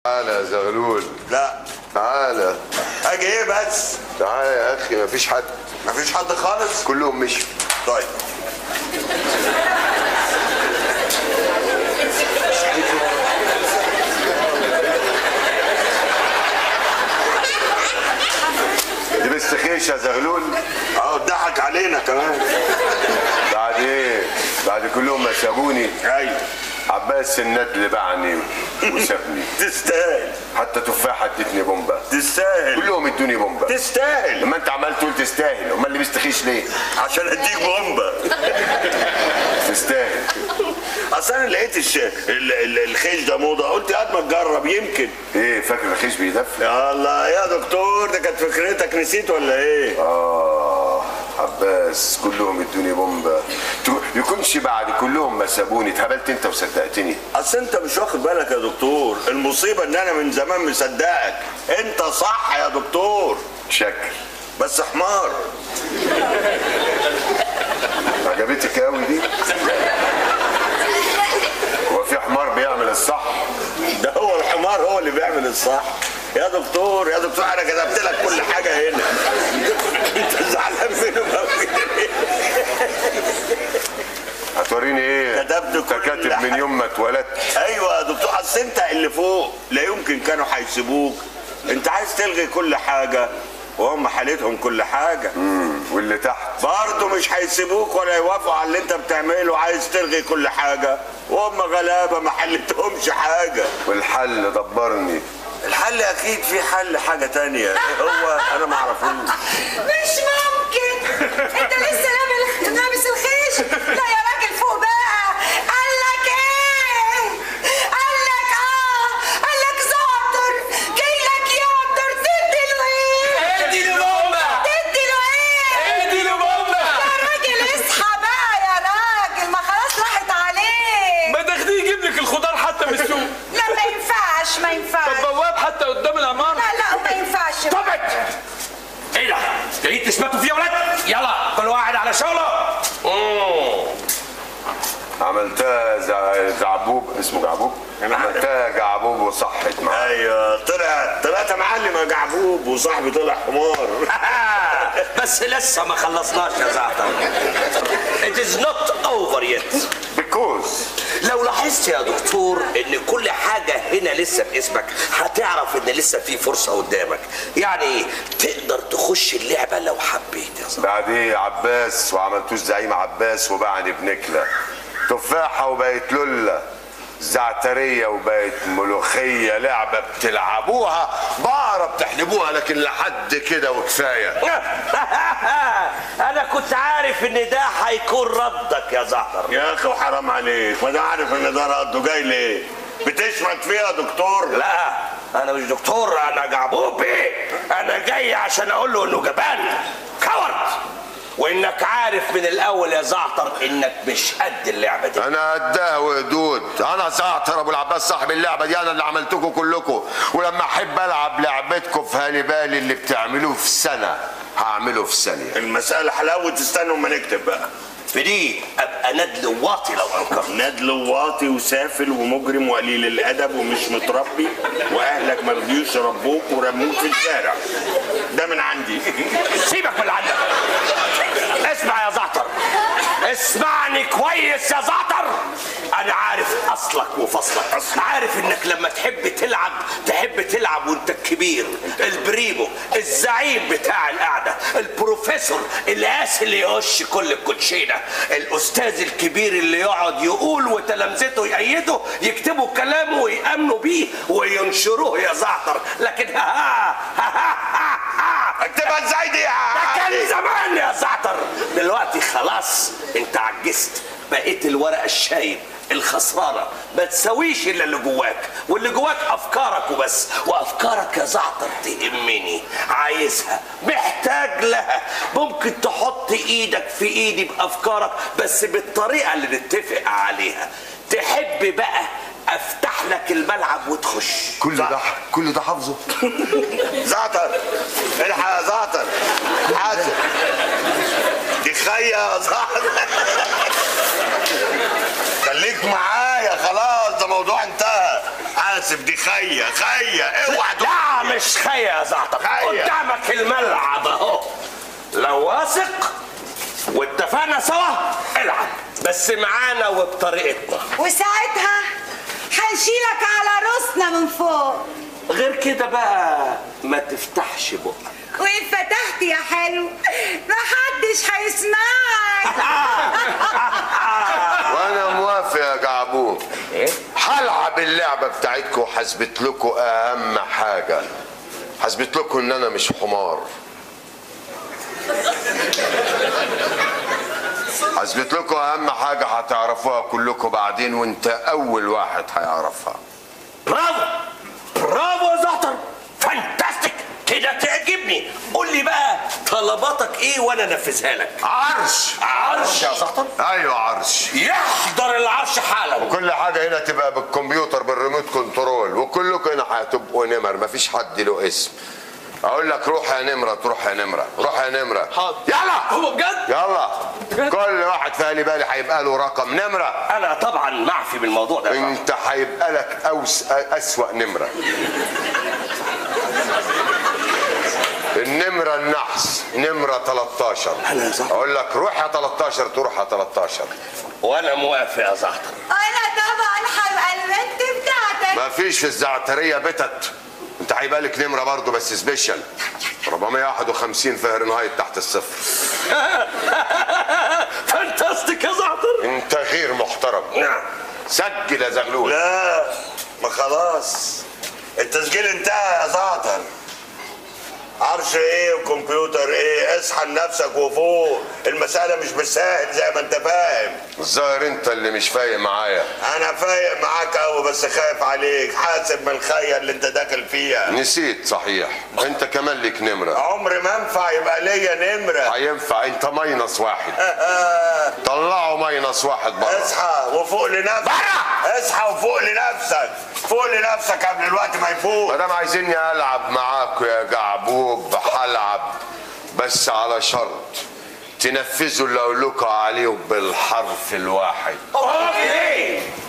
تعالى يا زغلول لا تعالى اجي ايه بس تعالى يا اخي مفيش حد مفيش حد خالص كلهم مشوا طيب دي بس خيش يا زغلول اه ضحك علينا كمان بعد ايه بعد كلهم ما سابوني ايوه عباس الندل باعني وسابني تستاهل حتى تفاحه ادتني بومبا تستاهل كلهم ادوني بومبا تستاهل لما انت عمال تقول تستاهل امال اللي مستخيش ليه عشان اديك بومبا تستاهل اصل انا لقيت الش... ال... ال... الخيش ده موضه قلت قد ما تجرب يمكن ايه فاكر الخيش بيدفي يا الله يا دكتور ده كانت فكرتك نسيت ولا ايه اه عباس كلهم ادوني بومبا تو- يكونش بعد كلهم ما سابوني اتهبلت انت وصدقتني اصل انت مش واخد بالك يا دكتور المصيبه ان انا من زمان مصدقك انت صح يا دكتور شكل بس حمار عجبتك قوي دي هو في حمار بيعمل الصح ده هو الحمار هو اللي بيعمل الصح يا دكتور يا دكتور انا كتبت لك كل حاجه هنا انت زعلان منهم أوي. هتوريني ايه كتبت انت كل كاتب حاجة. من يوم ما اتولدت ايوه يا دكتور اصل انت اللي فوق لا يمكن كانوا هيسيبوك انت عايز تلغي كل حاجه وهم حالتهم كل حاجه واللي تحت برضه مش هيسيبوك ولا يوافقوا على اللي انت بتعمله عايز تلغي كل حاجه وهم غلابه ما حلتهمش حاجه والحل دبرني الحل اكيد في حل حاجه تانية ايه هو انا ما اعرفوش مش ممكن انت لسه لابس لابس الخيش لا يا راجل فوق بقى قال لك ايه قال لك اه قال لك زعتر جاي لك يعطر تدي له ايه ادي له بومبا تدي له ايه ادي له بومبا يا راجل اصحى بقى يا راجل ما خلاص راحت عليك ما تاخديه يجيب لك الخضار حتى من السوق لا ما ينفعش ما ينفعش طب بواب حتى قدام العمارة لا لا ما ينفعش طبعت ايه ده؟ جايين تثبتوا فيه يا ولاد؟ يلا كل واحد على شغله مم. عملتها زع- زعبوب اسمه جعبوب عملتها جعبوب وصحت معايا ايوه طلع طلعت يا معلم يا جعبوب وصاحبي طلع حمار بس لسه ما خلصناش يا زعتر It is not over yet بيكوز لو لاحظت يا دكتور ان كل حاجة هنا لسه باسمك هتعرف ان لسه في فرصة قدامك يعني تقدر تخش اللعبة لو حبيت يا زعتر بعد ايه عباس وعملتوش زعيم عباس وبعني بنكلة تفاحة وبقت لولة زعترية وبقت ملوخية لعبة بتلعبوها بعرة بتحلبوها لكن لحد كده وكفاية انا كنت عارف ان ده هيكون ردك يا زعتر يا اخي وحرام عليك ما انا عارف ان ده رده جاي ليه بتشمت فيها يا دكتور لا انا مش دكتور انا جعبوبي انا جاي عشان اقول له انه جبان كورد وانك عارف من الاول يا زعتر انك مش قد اللعبه دي انا قدها وقدود انا زعتر ابو العباس صاحب اللعبه دي انا اللي عملتكم كلكم ولما احب العب لعبتكم في هالي بالي اللي بتعملوه في سنه هعمله في ثانيه المسألة حلاوة تستنوا اما نكتب بقى في دي ابقى ندل واطي لو انكرت ندل وواطي وسافل ومجرم وقليل الادب ومش متربي واهلك ما رضيوش يربوك ورموك في الشارع ده من عندي سيبك من اللي عندك اسمع يا زعتر اسمعني كويس يا زعتر انا عارف اصلك وفصلك عارف انك لما تحب تلعب تحب تلعب وانت الكبير البريمو الزعيم بتاع القعده البروفيسور اللي قاسي اللي يقش كل الكوتشينه الاستاذ الكبير اللي يقعد يقول وتلامذته يأيده يكتبوا كلامه ويأمنوا بيه وينشروه يا زعتر لكن ها ها ها ها ها اكتبها ازاي دي ده كان زمان يا زعتر دلوقتي خلاص انت عجزت بقيت الورقه الشايب الخسرانه ما تساويش الا اللي جواك واللي جواك افكارك وبس وافكارك يا زعتر تهمني عايزها محتاج لها ممكن تحط ايدك في ايدي بافكارك بس بالطريقه اللي نتفق عليها تحب بقى افتح لك الملعب وتخش كل ده كل ده حافظه زعتر الحق يا زعتر حاسب دي خيا يا زعتر خليك معايا خلاص ده موضوع انتهى حاسب اسف دي خيه خيه اوعى تقول لا مش خيا يا زعتر خيا. قدامك الملعب اهو لو واثق واتفقنا سوا العب بس معانا وبطريقتنا وساعتها هنشيلك على راسنا من فوق غير كده بقى ما تفتحش بقك وإن فتحت يا حلو محدش هيسمعك وانا موافق يا جعبون هلعب اللعبه بتاعتكم وحثبت لكم اهم حاجه حثبت لكم ان انا مش حمار حثبت لكم اهم حاجه هتعرفوها كلكم بعدين وانت اول واحد هيعرفها برافو برافو يا زعتر فانتاستيك كده تعجبني قول لي بقى طلباتك ايه وانا انفذها لك عرش عرش يا زعتر ايوه عرش يحضر العرش حالا كل حاجة هنا تبقى بالكمبيوتر بالريموت كنترول وكلكم هنا هتبقوا نمر مفيش حد له اسم اقول لك روح يا نمرة تروح يا نمرة روح يا نمرة حاضر. يلا هو بجد؟ يلا كل واحد في آل بالي هيبقى له رقم نمرة انا طبعا معفي بالموضوع ده انت هيبقى لك أوس اسوأ نمرة النمرة النحس نمرة 13 أنا يا زهر. اقول لك روح يا 13 تروح يا 13 وانا موافق يا زعتر أنا طبعا هبقى البنت بتاعتك مفيش في الزعتريه بتت انت هيبقى لك نمره برضه بس سبيشال 451 فهرنهايت تحت الصفر فانتاستيك يا زعتر انت غير محترم نعم سجل يا زغلول لا ما خلاص التسجيل انتهى يا زعتر عرش ايه وكمبيوتر ايه اصحى لنفسك وفوق المسألة مش بالساهل زي ما انت فاهم الظاهر انت اللي مش فايق معايا انا فايق معاك قوي بس خايف عليك حاسب من الخية اللي انت داخل فيها نسيت صحيح انت كمان ليك نمره عمر ما انفع يبقى ليا نمرة هينفع انت ماينص واحد طلعوا ماينص واحد بره اصحى وفوق لنفسك برا! اصحى وفوق لنفسك فوق لنفسك قبل الوقت ما يفوت ما دام عايزيني العب معاكوا يا جعبوب هلعب بس على شرط تنفذوا اللي اقول لكم عليه بالحرف الواحد اوكي